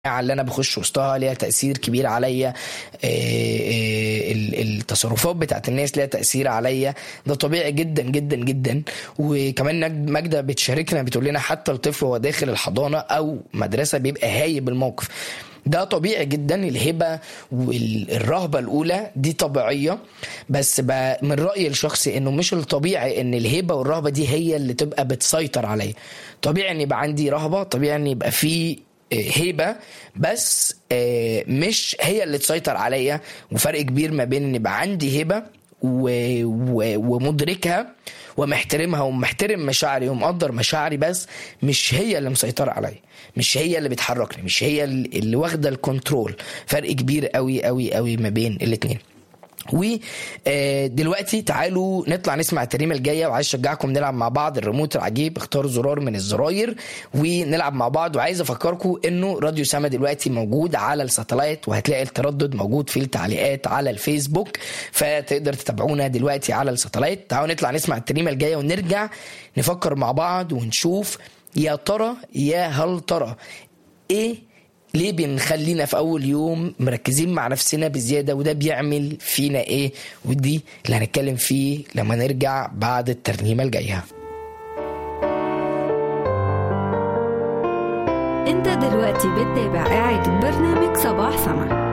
اللي انا بخش وسطها ليها تاثير كبير عليا التصرفات بتاعت الناس ليها تاثير عليا ده طبيعي جدا جدا جدا وكمان ماجده بتشاركنا بتقول لنا حتى الطفل وهو داخل الحضانه او مدرسه بيبقى هايب الموقف ده طبيعي جدا الهبه والرهبه الاولى دي طبيعيه بس من رايي الشخصي انه مش الطبيعي ان الهبه والرهبه دي هي اللي تبقى بتسيطر عليا طبيعي ان يبقى عندي رهبه طبيعي ان يبقى في هيبه بس مش هي اللي تسيطر عليا وفرق كبير ما بين ان يبقى عندي هيبه ومدركها ومحترمها ومحترم مشاعري ومقدر مشاعري بس مش هي اللي مسيطرة عليا مش هي اللي بتحركني مش هي اللي واخده الكنترول فرق كبير قوي قوي قوي ما بين الاتنين ودلوقتي تعالوا نطلع نسمع التريمه الجايه وعايز اشجعكم نلعب مع بعض الريموت العجيب اختاروا زرار من الزراير ونلعب مع بعض وعايز افكركم انه راديو سما دلوقتي موجود على الساتلايت وهتلاقي التردد موجود في التعليقات على الفيسبوك فتقدر تتابعونا دلوقتي على الساتلايت تعالوا نطلع نسمع التريمه الجايه ونرجع نفكر مع بعض ونشوف يا ترى يا هل ترى ايه ليه بنخلينا في اول يوم مركزين مع نفسنا بزياده وده بيعمل فينا ايه ودي اللي هنتكلم فيه لما نرجع بعد الترنيمه الجايه انت دلوقتي بتتابع قاعد برنامج صباح سما